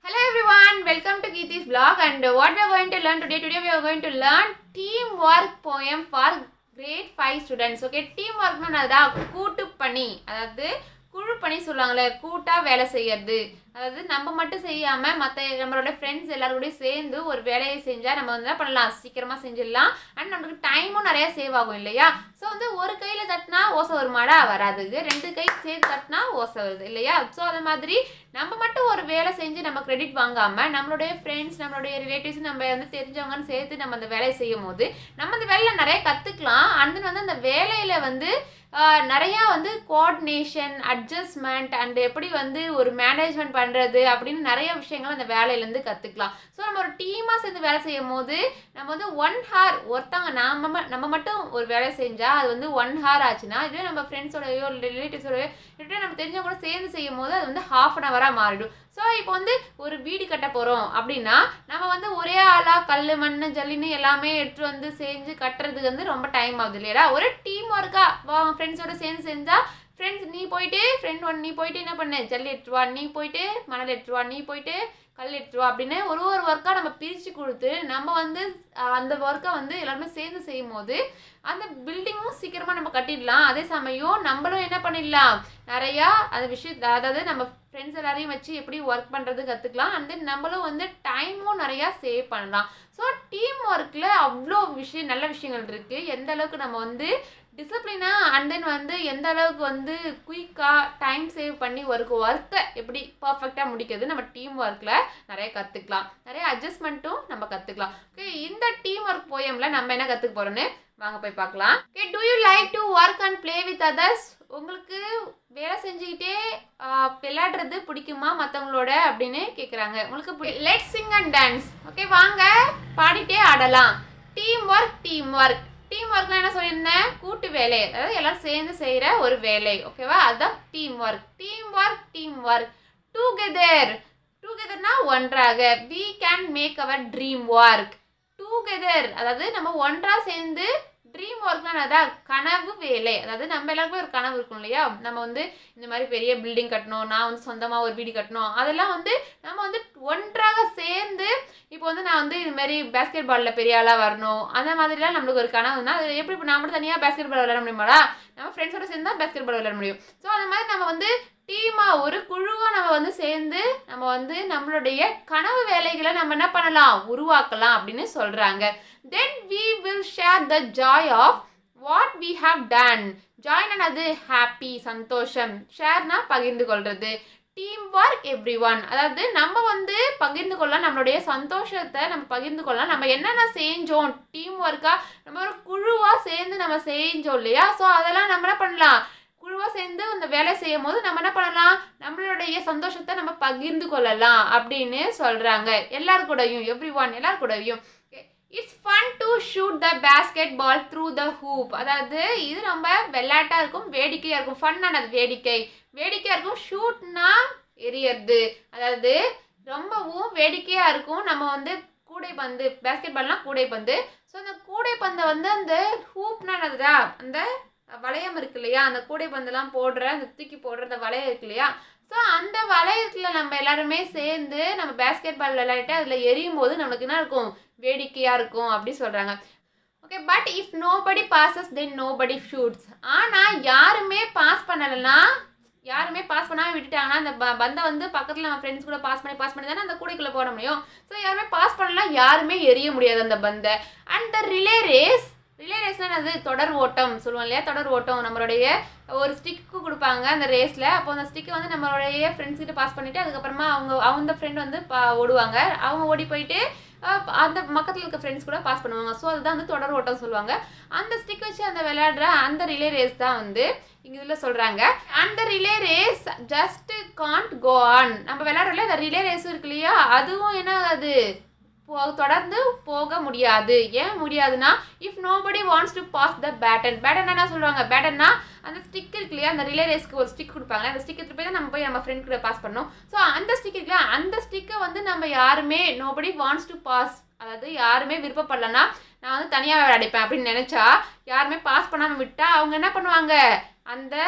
Hello everyone, welcome to Geeti's blog and uh, what we are going to learn today, today we are going to learn teamwork poem for grade 5 students. Okay, teamwork அதான் கூட்டு பணி அதாவது குழு பணி சொல்லுவாங்கல்ல கூட்டா வேலை செய்யறது அதாவது நம்ம மட்டும் செய்யாம மற்ற நம்மளோட ஃப்ரெண்ட்ஸ் எல்லாரோடய சேர்ந்து ஒரு வேலையை செஞ்சா நம்ம வந்து என்ன பண்ணலாம் சீக்கிரமா செஞ்சிடலாம் அண்ட் நமக்கு டைமும் நிறைய சேவ் ஆகும் இல்லையா ஸோ வந்து ஒரு கையில தட்டினா ஓசை வருமாடா வராது இது ரெண்டு கை சேர்த்து தட்டினா ஓசை வருது இல்லையா ஸோ அது மாதிரி நம்ம மட்டும் ஒரு வேலை செஞ்சு நம்ம கிரெடிட் வாங்காம நம்மளுடைய ஃப்ரெண்ட்ஸ் நம்மளுடைய ரிலேட்டிவ்ஸ் நம்ம வந்து தெரிஞ்சவங்கன்னு சேர்த்து நம்ம அந்த வேலையை செய்யும் போது நம்ம அந்த வேலையில் நிறைய கற்றுக்கலாம் அண்ட் வந்து அந்த வேலையில் வந்து ஆஹ், நிறையா வந்து கோஆர்டினேஷன் அட்ஜஸ்ட்மெண்ட் அண்ட் எப்படி வந்து ஒரு மேனேஜ்மெண்ட் பண்ணுறது அப்படின்னு நிறைய விஷயங்கள் அந்த வேலையிலேருந்து கற்றுக்கலாம் ஸோ நம்ம ஒரு டீமாக சேர்ந்து வேலை செய்யும் போது நம்ம வந்து ஒன் ஹார் ஒருத்தவங்க நாம ம- நம்ம மட்டும் ஒரு வேலை செஞ்சால் அது வந்து ஒன் ஹார் ஆச்சுன்னா இதுவே நம்ம ஃப்ரெண்ட்ஸோடயோ ரிலேட்டிவ்ஸோடயோ இல்லை நம்ம தெரிஞ்சவங்க கூட சேர்ந்து செய்யும் போது அது வந்து ஹாஃப் அன் ஹவராக மாறிடும் ஸோ இப்போ வந்து ஒரு வீடு கட்ட போகிறோம் அப்படின்னா நம்ம வந்து ஒரே ஆளாக கல் மண் ஜல்லின்னு எல்லாமே எடுத்துட்டு வந்து செஞ்சு கட்டுறதுக்கு வந்து ரொம்ப டைம் ஆகுது இல்லையா ஒரு டீம் ஒர்க்காக ஃப்ரெண்ட்ஸோட சேர்ந்து செஞ்சால் ஃப்ரெண்ட்ஸ் நீ போயிட்டு ஃப்ரெண்ட் ஒன் நீ போயிட்டு என்ன பண்ணு ஜல்லி எடுத்துட்டு வா நீ போயிட்டு மணல் எடுத்துட்டு வா நீ போயிட்டு கல் எடுத்துட்டு வா அப்படின்னு ஒரு ஒரு ஒர்க்காக நம்ம பிரித்து கொடுத்து நம்ம வந்து அஹ், அந்த ஒர்க்கை வந்து எல்லாருமே சேர்ந்து செய்யும் போது அந்த பில்டிங்கும் சீக்கிரமாக நம்ம கட்டிடலாம் அதே சமயம் நம்மளும் என்ன பண்ணிடலாம் நிறையா அந்த விஷயம் அதாவது நம்ம ஃப்ரெண்ட்ஸ் எல்லாரையும் வச்சு எப்படி ஒர்க் பண்ணுறது கற்றுக்கலாம் அண்ட் தென் நம்மளும் வந்து டைமும் நிறையா சேவ் பண்ணலாம் ஸோ டீம் ஒர்க்கில் அவ்வளோ விஷயம் நல்ல விஷயங்கள் இருக்குது எந்த அளவுக்கு நம்ம வந்து டிசிப்ளினாக அண்ட் தென் வந்து எந்த அளவுக்கு வந்து குயிக்காக டைம் சேவ் பண்ணி ஒர்க் ஒர்க்கை எப்படி பர்ஃபெக்டாக முடிக்கிறது நம்ம டீம் ஒர்க்கில் நிறைய கற்றுக்கலாம் நிறைய அட்ஜஸ்ட்மெண்ட்டும் நம்ம கற்றுக்கலாம் ஓகே இந்த டீம் ஒர்க் போயமில் நம்ம என்ன கற்றுக்க போகிறோன்னு வாங்க போய் பார்க்கலாம் okay do you like to work and play with others உங்களுக்கு வேலை செஞ்சுக்கிட்டே ஆஹ், விளையாடுறது பிடிக்குமா மற்றவங்களோட அப்படின்னு கேட்குறாங்க உங்களுக்கு let sing and dance okay வாங்க பாடிட்டே ஆடலாம் team work team work team ஒர்க்னா என்ன சொல்லியிருந்தேன் கூட்டு வேலை அதாவது எல்லாரும் சேர்ந்து செய்கிற ஒரு வேலை ஓகேவா அதுதான் team work team work team work together டுகெதர்னா ஒன்றாக we can make our dream work together அதாவது நம்ம ஒன்றா சேர்ந்து ட்ரீம் ஒர்க்னா அதான் கனவு வேலை அதாவது நம்ம எல்லாருக்குமே ஒரு கனவு இருக்கும் இல்லையா நம்ம வந்து இந்த மாதிரி பெரிய பில்டிங் கட்டணும் நான் வந்து சொந்தமாக ஒரு வீடு கட்டணும் அதெல்லாம் வந்து நம்ம வந்து ஒன்றாக சேர்ந்து இப்போ வந்து நான் வந்து இது மாதிரி பேஸ்கெட் பாலில் பெரிய ஆளாக வரணும் அந்த மாதிரிலாம் நம்மளுக்கு ஒரு கனவுனா அது எப்படி இப்போ நான் மட்டும் தனியாக பேஸ்கெட் பால் விளையாட முடியுமாடா நம்ம ஃப்ரெண்ட்ஸோட சேர்ந்து தான் பேஸ்கெட் பால் விளையாட முடியும் ஸோ அந்த மாதிரி நம்ம வந்து டீமாக ஒரு குழுவாக நம்ம வந்து சேர்ந்து நம்ம வந்து நம்மளுடைய கனவு வேலைகளை நம்ம என்ன பண்ணலாம் உருவாக்கலாம் அப்படின்னு சொல்கிறாங்க then we will share the joy of what we have done join என்னது ஹாப்பி சந்தோஷம் ஷேர்னா பகிர்ந்து கொள்றது டீம் ஒர்க் எவ்ரி ஒன் அதாவது நம்ம வந்து பகிர்ந்து கொள்ளலாம் நம்மளுடைய சந்தோஷத்தை நம்ம பகிர்ந்து கொள்ளலாம் நம்ம என்னென்ன செஞ்சோம் டீம் ஒர்க்காக நம்ம ஒரு குழுவாக சேர்ந்து நம்ம செஞ்சோம் இல்லையா ஸோ அதெல்லாம் நம்ம என்ன பண்ணலாம் குழுவாக சேர்ந்து அந்த வேலை செய்யும் போது நம்ம என்ன பண்ணலாம் நம்மளுடைய சந்தோஷத்தை நம்ம பகிர்ந்து கொள்ளலாம் அப்படின்னு சொல்கிறாங்க எல்லார் கூடயும் எவ்ரி ஒன் எல்லார் கூடயும் it's fun to shoot the basketball through the hoop அதாவது இது ரொம்ப விளையாட்டாக இருக்கும் வேடிக்கையாக இருக்கும் ஃபன்னானது வேடிக்கை வேடிக்கையாக இருக்கும் ஷூட்னா எரியறது அதாவது ரொம்பவும் வேடிக்கையாக இருக்கும் நம்ம வந்து கூடைப்பந்து பேஸ்கெட் பால்னா கூடைப்பந்து ஸோ அந்த கூடைப்பந்தை வந்து அந்த ஹூப்னா என்னதுடா அந்த வளையம் இருக்கு இல்லையா அந்த கூடைப்பந்தெல்லாம் போடுற அந்த தூக்கி போடுற அந்த வளையம் இருக்கு இல்லையா ஸோ அந்த வளையத்தில் நம்ம எல்லாருமே சேர்ந்து நம்ம பேஸ்கெட் பால் விளையாட்டு அதில் எரியும் போது நம்மளுக்கு என்ன இருக்கும் வேடிக்கையாக இருக்கும் அப்படி சொல்கிறாங்க okay but if nobody passes then nobody shoots ஆனால் யாருமே பாஸ் பண்ணலைன்னா யாருமே பாஸ் பண்ணாமல் விட்டுட்டாங்கன்னா அந்த ப பந்தை வந்து பக்கத்தில் நம்ம ஃப்ரெண்ட்ஸ் கூட பாஸ் பண்ணி பாஸ் பண்ணி தானே அந்த கூடைக்குள்ளே போட முடியும் ஸோ யாருமே பாஸ் பண்ணலாம் யாருமே எரிய முடியாது அந்த பந்தை and the relay race relay ரேஸ்னால் அது தொடர் ஓட்டம் சொல்லுவோம் இல்லையா தொடர் ஓட்டம் நம்மளுடைய ஒரு ஸ்டிக்கு கொடுப்பாங்க அந்த ரேஸில் அப்போ அந்த ஸ்டிக்கை வந்து நம்மளுடைய ஃப்ரெண்ட்ஸ் கிட்ட பாஸ் பண்ணிவிட்டு அதுக்கப்புறமா அவங்க அவங்க ஃப்ரெண்ட் வந்து பா ஓடுவாங்க அவங்க ஓடி போயிட்டு அஹ், அந்த பக்கத்தில் இருக்க ஃப்ரெண்ட்ஸ் கூட பாஸ் பண்ணுவாங்க ஸோ அதுதான் வந்து தொடர் ஓட்டம் சொல்லுவாங்க அந்த ஸ்டிக் வச்சு அந்த விளையாடுற அந்த ரிலே ரேஸ் தான் வந்து இங்கே இதில் சொல்கிறாங்க அந்த relay race just can't go on நம்ம விளையாடுறோம்ல அந்த ரிலே ரேஸும் இருக்கு இல்லையா அதுவும் என்ன அது போ தொடர்ந்து போக முடியாது ஏன் முடியாதுன்னா if nobody wants to pass the baton baton என்ன சொல்லுவாங்க பேட்டன்னா அந்த ஸ்டிக் இருக்கு இல்லையா அந்த ரிலே ரேஸ்க்கு ஒரு ஸ்டிக் கொடுப்பாங்க அந்த ஸ்டிக் எடுத்து போய் தான் நம்ம போய் நம்ம ஃப்ரெண்ட் கூட பாஸ் பண்ணோம் ஸோ அந்த ஸ்டிக் இருக்குல்ல அந்த ஸ்டிக்கை வந்து நம்ம யாருமே நோபடி வாண்ட்ஸ் டு பாஸ் அதாவது யாருமே விருப்பப்படலன்னா நான் வந்து தனியாக விளையாடிப்பேன் அப்படின்னு நினச்சா யாருமே பாஸ் பண்ணாமல் விட்டா அவங்க என்ன பண்ணுவாங்க அந்த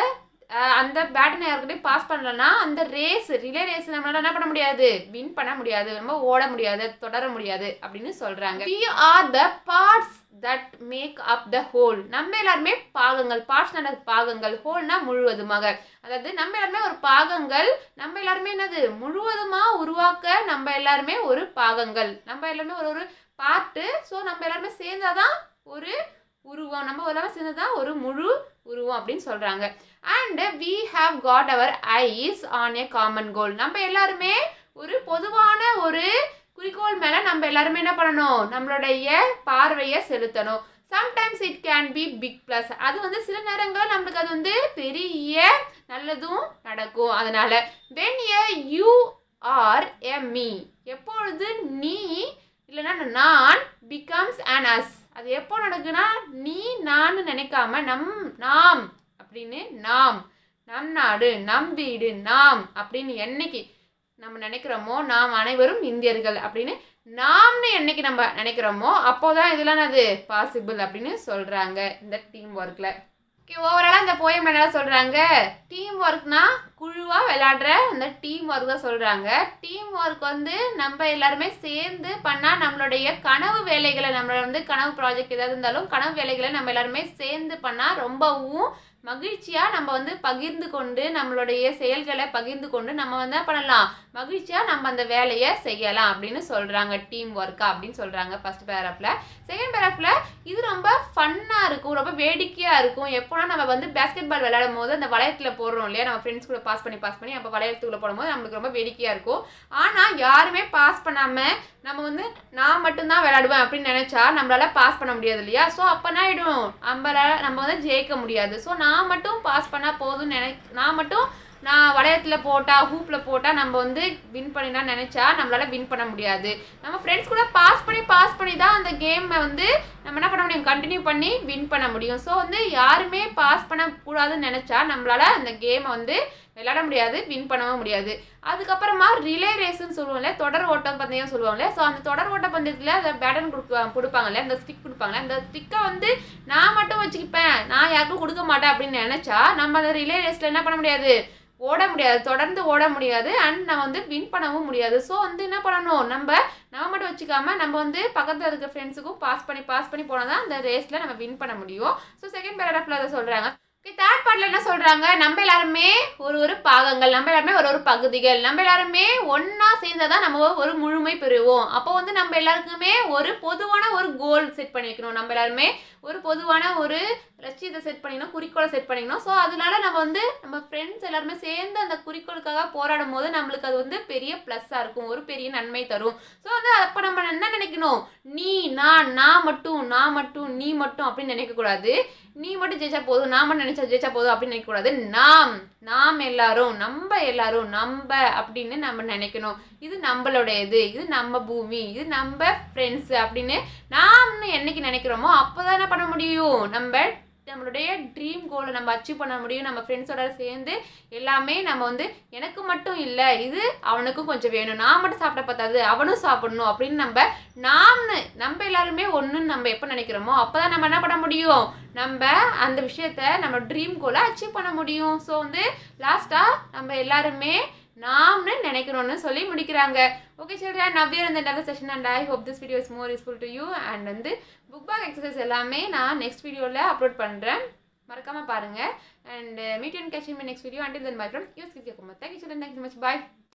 அந்த பேட்டனை யாருக்கிட்டையும் பாஸ் பண்ணலன்னா அந்த ரேஸ் ரிலே ரேஸ் நம்மளால என்ன பண்ண முடியாது வின் பண்ண முடியாது நம்ம ஓட முடியாது தொடர முடியாது அப்படின்னு சொல்றாங்க we are the parts that make up the whole நம்ம எல்லாருமே பாகங்கள் பார்ட்ஸ் பாகங்கள் ஹோல்னா முழுவதுமாக அதாவது நம்ம எல்லாருமே ஒரு பாகங்கள் நம்ம எல்லாருமே என்னது முழுவதுமா உருவாக்க நம்ம எல்லாருமே ஒரு பாகங்கள் நம்ம எல்லாருமே ஒரு ஒரு பார்ட்டு ஸோ நம்ம எல்லாருமே சேர்ந்தாதான் ஒரு உருவம் நம்ம எல்லாமே சேர்ந்ததான் ஒரு முழு உருவம் அப்படின்னு சொல்றாங்க and we have got our eyes on a common goal நம்ம எல்லாருமே ஒரு பொதுவான ஒரு குறிக்கோள் மேல நம்ம எல்லாருமே என்ன பண்ணணும் நம்மளுடைய பார்வையை செலுத்தணும் sometimes it can be big plus அது வந்து சில நேரங்கள் நம்மளுக்கு அது வந்து பெரிய நல்லதும் நடக்கும் அதனால when a you are a me எப்பொழுது நீ இல்லைன்னா நான் பிகம்ஸ் அன் அஸ் அது எப்போ நடக்குன்னா நீ நான் நினைக்காம நம் நாம் அப்படின்னு நாம் நம் நாடு நம் வீடு நாம் அப்படின்னு என்னைக்கு நம்ம நினைக்கிறோமோ நாம் அனைவரும் இந்தியர்கள் அப்படின்னு நாம்னு என்னைக்கு நம்ம நினைக்கிறோமோ அப்போதான் இதெல்லாம் அது பாசிபிள் அப்படின்னு சொல்றாங்க இந்த டீம் ஒர்க்ல ஓகே ஓவராலாக இந்த போயம் என்ன சொல்கிறாங்க டீம் ஒர்க்னா குழுவாக விளையாடுற அந்த டீம் ஒர்க் தான் சொல்கிறாங்க டீம் ஒர்க் வந்து நம்ம எல்லாருமே சேர்ந்து பண்ணால் நம்மளுடைய கனவு வேலைகளை நம்மளோட வந்து கனவு ப்ராஜெக்ட் ஏதாவது இருந்தாலும் கனவு வேலைகளை நம்ம எல்லாருமே சேர்ந்து பண்ணால் ரொம்பவும் மகிழ்ச்சியாக நம்ம வந்து பகிர்ந்து கொண்டு நம்மளுடைய செயல்களை பகிர்ந்து கொண்டு நம்ம வந்து என்ன பண்ணலாம் மகிழ்ச்சியாக நம்ம அந்த வேலையை செய்யலாம் அப்படின்னு சொல்கிறாங்க டீம் ஒர்க்கா அப்படின்னு சொல்கிறாங்க ஃபர்ஸ்ட் பேராப்பில் செகண்ட் பேராப்பில் இது ரொம்ப ஃபன்னாக இருக்கும் ரொம்ப வேடிக்கையாக இருக்கும் எப்போனா நம்ம வந்து பேஸ்கெட் பால் விளையாடும் போது அந்த வளையத்தில் போடுறோம் இல்லையா நம்ம ஃப்ரெண்ட்ஸ் கூட பாஸ் பண்ணி பாஸ் பண்ணி அப்போ வளையத்துக்குள்ளே போடும்போது நம்மளுக்கு ரொம்ப வேடிக்கையாக இருக்கும் ஆனால் யாருமே பாஸ் பண்ணாமல் நம்ம வந்து நான் மட்டும்தான் விளையாடுவேன் அப்படின்னு நினச்சா நம்மளால பாஸ் பண்ண முடியாது இல்லையா ஸோ அப்போ என்ன ஆகிடும் நம்மளால நம்ம வந்து ஜெயிக்க முடியாது ஸோ நான் மட்டும் பாஸ் பண்ணால் போதும்னு நினை நான் மட்டும் நான் வளையத்தில் போட்டால் ஹூப்பில் போட்டால் நம்ம வந்து வின் பண்ணினா நினச்சா நம்மளால் வின் பண்ண முடியாது நம்ம ஃப்ரெண்ட்ஸ் கூட பாஸ் பண்ணி பாஸ் பண்ணி தான் அந்த கேமை வந்து நம்ம என்ன பண்ண முடியும் கண்டினியூ பண்ணி வின் பண்ண முடியும் ஸோ வந்து யாருமே பாஸ் பண்ணக்கூடாதுன்னு நினச்சா நம்மளால் அந்த கேமை வந்து விளையாட முடியாது வின் பண்ணவும் முடியாது அதுக்கப்புறமா ரிலே ரேஸ்ன்னு சொல்லுவோம்ல தொடர் ஓட்டம் பந்தயம் சொல்லுவாங்கல்ல ஸோ அந்த தொடர் ஓட்ட பந்தயத்தில் அந்த பேட்டன் கொடுப்பாங்க கொடுப்பாங்கல்ல அந்த ஸ்டிக் கொடுப்பாங்கல்ல அந்த ஸ்டிக்கை வந்து நான் மட்டும் வச்சுக்கிப்பேன் நான் யாருக்கும் கொடுக்க மாட்டேன் அப்படின்னு நினச்சா நம்ம அந்த ரிலே ரேஸில் என்ன பண்ண முடியாது ஓட முடியாது தொடர்ந்து ஓட முடியாது அண்ட் நம்ம வந்து வின் பண்ணவும் முடியாது ஸோ வந்து என்ன பண்ணணும் நம்ம நம்ம மட்டும் வச்சுக்காம நம்ம வந்து பக்கத்தில் இருக்க ஃப்ரெண்ட்ஸுக்கும் பாஸ் பண்ணி பாஸ் பண்ணி போனால் தான் அந்த ரேஸில் நம்ம வின் பண்ண முடியும் ஸோ செகண்ட் பேராகிராஃபில் அதை சொல்கிறாங்க ஓகே தேர்ட் பார்ட்ல என்ன சொல்றாங்க நம்ம எல்லாருமே ஒரு ஒரு பாகங்கள் நம்ம எல்லாருமே ஒரு ஒரு பகுதிகள் நம்ம எல்லாருமே ஒண்ணா சேர்ந்தாதான் நம்ம ஒரு முழுமை பெறுவோம் அப்போ வந்து நம்ம எல்லாருக்குமே ஒரு பொதுவான ஒரு கோல் செட் பண்ணி வைக்கணும் நம்ம எல்லாருமே ஒரு பொதுவான ஒரு லட்சியத்தை செட் பண்ணிக்கணும் குறிக்கோளை செட் பண்ணிக்கணும் ஸோ அதனால நம்ம வந்து நம்ம ஃப்ரெண்ட்ஸ் எல்லாருமே சேர்ந்து அந்த குறிக்கோளுக்காக போராடும் போது நம்மளுக்கு அது வந்து பெரிய ப்ளஸ்ஸாக இருக்கும் ஒரு பெரிய நன்மை தரும் ஸோ வந்து அப்போ நம்ம என்ன நினைக்கணும் நீ நான் நான் மட்டும் நான் மட்டும் நீ மட்டும் அப்படின்னு நினைக்கக்கூடாது நீ மட்டும் ஜெயிச்சா போதும் நான் மட்டும் நினைச்சா ஜெயிச்சா போதும் அப்படின்னு நினைக்கக்கூடாது நாம் நாம் எல்லாரும் நம்ம எல்லாரும் நம்ம அப்படின்னு நம்ம நினைக்கணும் இது நம்மளுடையது இது நம்ம பூமி இது நம்ம ஃப்ரெண்ட்ஸ் அப்படின்னு நாம்னு என்னைக்கு நினைக்கிறோமோ அப்போதான் என்ன பண்ண முடியும் நம்ம நம்மளுடைய ட்ரீம் கோலை நம்ம அச்சீவ் பண்ண முடியும் நம்ம ஃப்ரெண்ட்ஸோட சேர்ந்து எல்லாமே நம்ம வந்து எனக்கு மட்டும் இல்லை இது அவனுக்கும் கொஞ்சம் வேணும் நான் மட்டும் சாப்பிட பார்த்தாது அவனும் சாப்பிடணும் அப்படின்னு நம்ம நாம்னு நம்ம எல்லாருமே ஒன்றுன்னு நம்ம எப்போ நினைக்கிறோமோ அப்போ தான் நம்ம என்ன பண்ண முடியும் நம்ம அந்த விஷயத்த நம்ம ட்ரீம் கோலை அச்சீவ் பண்ண முடியும் ஸோ வந்து லாஸ்ட்டாக நம்ம எல்லாருமே நாம்னு நினைக்கணும்னு சொல்லி முடிக்கிறாங்க ஓகே சில்ட்ரன் நவ்வியர் இந்த நல்ல session and I hope this video is more useful to you and வந்து புக் பேக் எக்ஸசைஸ் எல்லாமே நான் நெக்ஸ்ட் வீடியோவில் அப்லோட் பண்ணுறேன் மறக்காமல் பாருங்கள் and meet and catch in my next video until then bye from யூஸ் கிஸ் கேட்கும் தேங்க்யூ சில்ட்ரன் தேங்க்யூ மச் பாய்